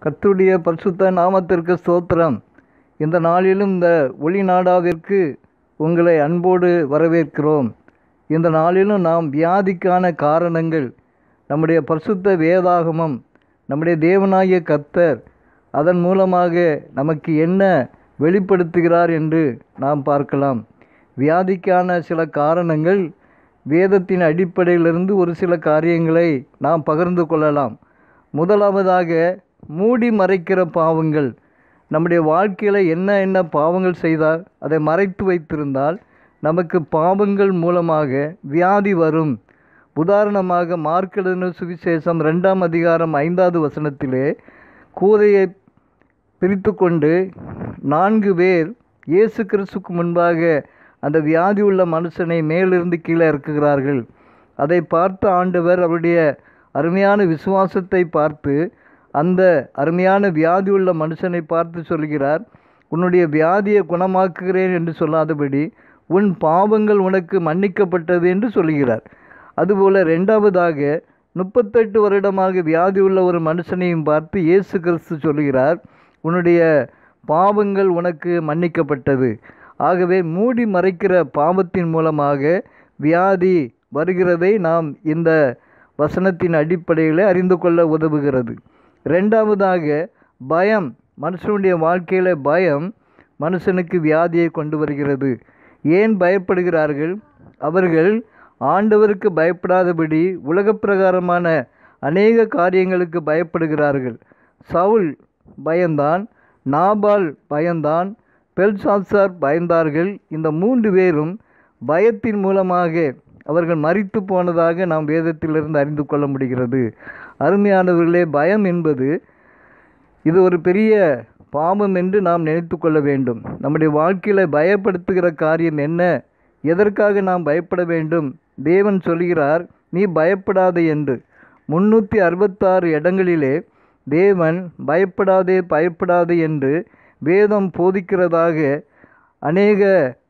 கர்த்தருடைய பரிசுத்த நாமத்திற்கு ஸ்தோத்திரம் இந்த நாளிலும் இந்த ஒளி நாடாவிற்கு உங்களை அன்போடு வரவேற்கிறோம் இந்த நாளிலும் நாம் வியாதிக்கான காரணங்கள் நம்முடைய பரிசுத்த வேதாகமம் நம்முடைய தேவனாகிய கர்த்தர் அதன் மூலமாக நமக்கு என்ன வெளிப்படுத்துகிறார் என்று நாம் பார்க்கலாம் வியாதிக்கான சில காரணங்கள் வேதத்தின் அடிப்படையிலிருந்து ஒரு சில காரியங்களை நாம் பகிர்ந்து கொள்ளலாம் முதலாவதாக மூடி மறைக்கிற பாவங்கள் நம்முடைய வாழ்க்கையில் என்ன என்ன பாவங்கள் செய்தால் அதை மறைத்து வைத்திருந்தால் நமக்கு பாவங்கள் மூலமாக வியாதி வரும் உதாரணமாக மார்க்கெழுதின சுவிசேஷம் ரெண்டாம் அதிகாரம் ஐந்தாவது வசனத்திலே கூதையை பிரித்து கொண்டு நான்கு பேர் இயேசு கிறிஸ்துக்கு முன்பாக அந்த வியாதி உள்ள மனுஷனை மேலிருந்து கீழே இறக்குகிறார்கள் அதை பார்த்த ஆண்டவர் அவருடைய அருமையான விசுவாசத்தை பார்த்து அந்த அருமையான வியாதி உள்ள மனுஷனை பார்த்து சொல்கிறார் உன்னுடைய வியாதியை குணமாக்குகிறேன் என்று சொல்லாதபடி உன் பாவங்கள் உனக்கு மன்னிக்கப்பட்டது என்று சொல்கிறார் அதுபோல் ரெண்டாவதாக முப்பத்தெட்டு வருடமாக வியாதி உள்ள ஒரு மனுஷனையும் பார்த்து இயேசு கிறிஸ்து சொல்கிறார் உன்னுடைய பாவங்கள் உனக்கு மன்னிக்கப்பட்டது ஆகவே மூடி மறைக்கிற பாவத்தின் மூலமாக வியாதி வருகிறதை நாம் இந்த வசனத்தின் அடிப்படையில் அறிந்து கொள்ள உதவுகிறது ரெண்டாவதாக பயம் மனுஷனுடைய வாழ்க்கையில் பயம் மனுஷனுக்கு வியாதியை கொண்டு வருகிறது ஏன் பயப்படுகிறார்கள் அவர்கள் ஆண்டவருக்கு பயப்படாதபடி உலக பிரகாரமான அநேக காரியங்களுக்கு பயப்படுகிறார்கள் சவுல் பயந்தான் நாபால் பயந்தான் பெல்சாசார் பயந்தார்கள் இந்த மூன்று பேரும் பயத்தின் மூலமாக அவர்கள் மறித்து போனதாக நாம் வேதத்திலிருந்து அறிந்து கொள்ள முடிகிறது அருமையானவர்களே பயம் என்பது இது ஒரு பெரிய பாவம் என்று நாம் நினைத்து கொள்ள வேண்டும் நம்முடைய வாழ்க்கையில் பயப்படுத்துகிற காரியம் என்ன எதற்காக நாம் பயப்பட வேண்டும் தேவன் சொல்கிறார் நீ பயப்படாதே என்று முன்னூற்றி அறுபத்தாறு இடங்களிலே தேவன் பயப்படாதே பயப்படாதே என்று வேதம் போதிக்கிறதாக அநேக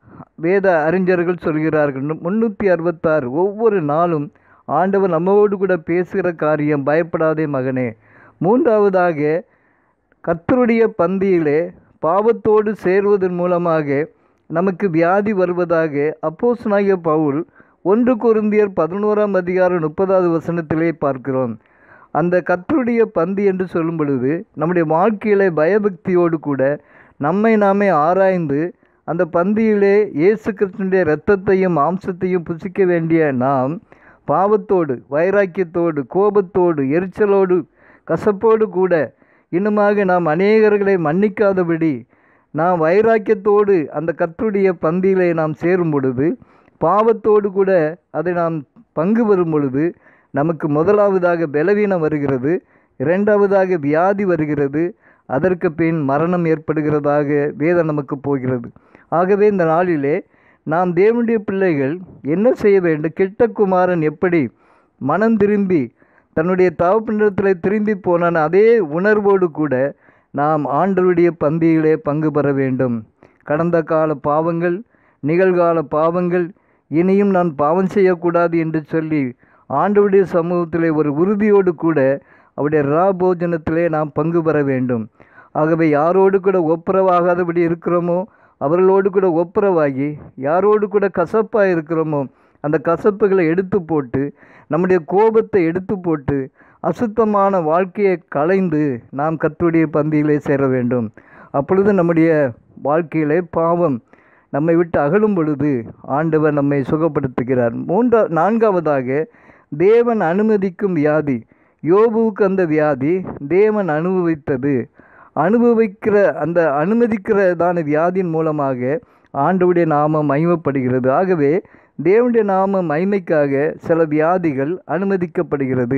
வேத அறிஞர்கள் சொல்கிறார்கள் முன்னூற்றி அறுபத்தாறு ஒவ்வொரு நாளும் ஆண்டவர் நம்மோடு கூட பேசுகிற காரியம் பயப்படாதே மகனே மூன்றாவதாக கர்த்தருடைய பந்தியிலே பாவத்தோடு சேர்வதன் மூலமாக நமக்கு வியாதி வருவதாக அப்போஸ்னாகிய பவுல் ஒன்று குருந்தியர் பதினோராம் அதிகாரம் முப்பதாவது வசனத்திலே பார்க்கிறோம் அந்த கர்த்தருடைய பந்தி என்று சொல்லும் பொழுது நம்முடைய வாழ்க்கையிலே பயபக்தியோடு கூட நம்மை நாமே ஆராய்ந்து அந்த பந்தியிலே இயேசு கிருஷ்ணனுடைய இரத்தத்தையும் மாம்சத்தையும் புசிக்க வேண்டிய நாம் பாவத்தோடு வைராக்கியத்தோடு கோபத்தோடு எரிச்சலோடு கசப்போடு கூட இன்னுமாக நாம் அநேகர்களை மன்னிக்காதபடி நாம் வைராக்கியத்தோடு அந்த கர்த்தருடைய பந்தியிலே நாம் சேரும் பொழுது பாவத்தோடு கூட அதை நாம் பங்கு வரும் பொழுது நமக்கு முதலாவதாக பலவீனம் வருகிறது இரண்டாவதாக வியாதி வருகிறது அதற்கு பின் மரணம் ஏற்படுகிறதாக வேதம் நமக்கு போகிறது ஆகவே இந்த நாளிலே நாம் தேவனுடைய பிள்ளைகள் என்ன செய்ய வேண்டும் கெட்ட குமாரன் எப்படி மனம் திரும்பி தன்னுடைய தவப்பிண்டத்தில் திரும்பி போனான் அதே உணர்வோடு கூட நாம் ஆண்டவருடைய பந்தியிலே பங்கு பெற வேண்டும் கடந்த கால பாவங்கள் நிகழ்கால பாவங்கள் இனியும் நான் பாவம் செய்யக்கூடாது என்று சொல்லி ஆண்டவருடைய சமூகத்திலே ஒரு உறுதியோடு கூட அவருடைய ரா போஜனத்திலே நாம் பங்கு பெற வேண்டும் ஆகவே யாரோடு கூட ஒப்புரவாகாதபடி இருக்கிறோமோ அவர்களோடு கூட ஒப்புரவாகி யாரோடு கூட கசப்பாக இருக்கிறோமோ அந்த கசப்புகளை எடுத்து போட்டு நம்முடைய கோபத்தை எடுத்து போட்டு அசுத்தமான வாழ்க்கையை களைந்து நாம் கத்துடைய பந்தியிலே சேர வேண்டும் அப்பொழுது நம்முடைய வாழ்க்கையிலே பாவம் நம்மை விட்டு அகலும் பொழுது ஆண்டவர் நம்மை சுகப்படுத்துகிறார் மூன்றா நான்காவதாக தேவன் அனுமதிக்கும் வியாதி யோபுவுக்கு அந்த வியாதி தேவன் அனுபவித்தது அனுபவிக்கிற அந்த அனுமதிக்கிறதான வியாதியின் மூலமாக ஆண்டவுடைய நாமம் மகிமைப்படுகிறது ஆகவே தேவனுடைய நாம மகிமைக்காக சில வியாதிகள் அனுமதிக்கப்படுகிறது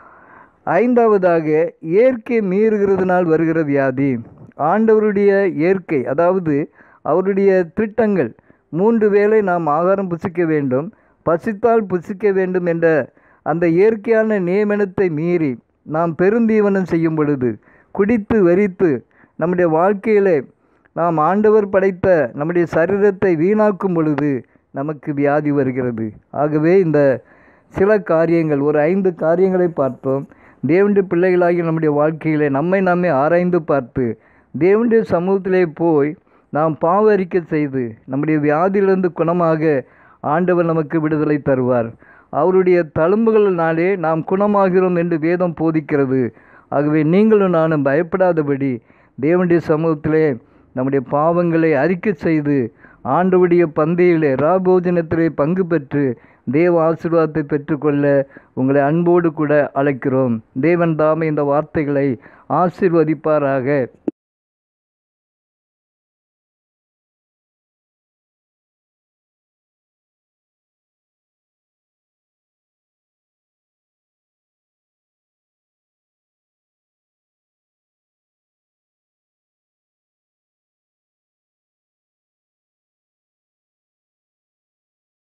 ஐந்தாவதாக இயற்கை மீறுகிறதுனால் வருகிற வியாதி ஆண்டவருடைய இயற்கை அதாவது அவருடைய திட்டங்கள் மூன்று வேளை நாம் ஆகாரம் புசிக்க வேண்டும் பசித்தால் புசிக்க வேண்டும் என்ற அந்த இயற்கையான நியமனத்தை மீறி நாம் பெருந்தீவனம் செய்யும் பொழுது குடித்து வெறித்து நம்முடைய வாழ்க்கையிலே நாம் ஆண்டவர் படைத்த நம்முடைய சரீரத்தை வீணாக்கும் பொழுது நமக்கு வியாதி வருகிறது ஆகவே இந்த சில காரியங்கள் ஒரு ஐந்து காரியங்களை பார்த்தோம் தேவனுடைய பிள்ளைகளாகி நம்முடைய வாழ்க்கையிலே நம்மை நாமே ஆராய்ந்து பார்த்து தேவனுடைய சமூகத்திலே போய் நாம் பாவ அறிக்கை செய்து நம்முடைய வியாதியிலிருந்து குணமாக ஆண்டவர் நமக்கு விடுதலை தருவார் அவருடைய தழும்புகளினாலே நாம் குணமாகிறோம் என்று வேதம் போதிக்கிறது ஆகவே நீங்களும் நானும் பயப்படாதபடி தேவனுடைய சமூகத்திலே நம்முடைய பாவங்களை அறிக்கை செய்து ஆண்டவுடைய பந்தையிலே ராபோஜனத்திலே பங்கு பெற்று தேவ ஆசீர்வாதத்தை பெற்றுக்கொள்ள உங்களை அன்போடு கூட அழைக்கிறோம் தேவன் தாமே இந்த வார்த்தைகளை ஆசீர்வதிப்பாராக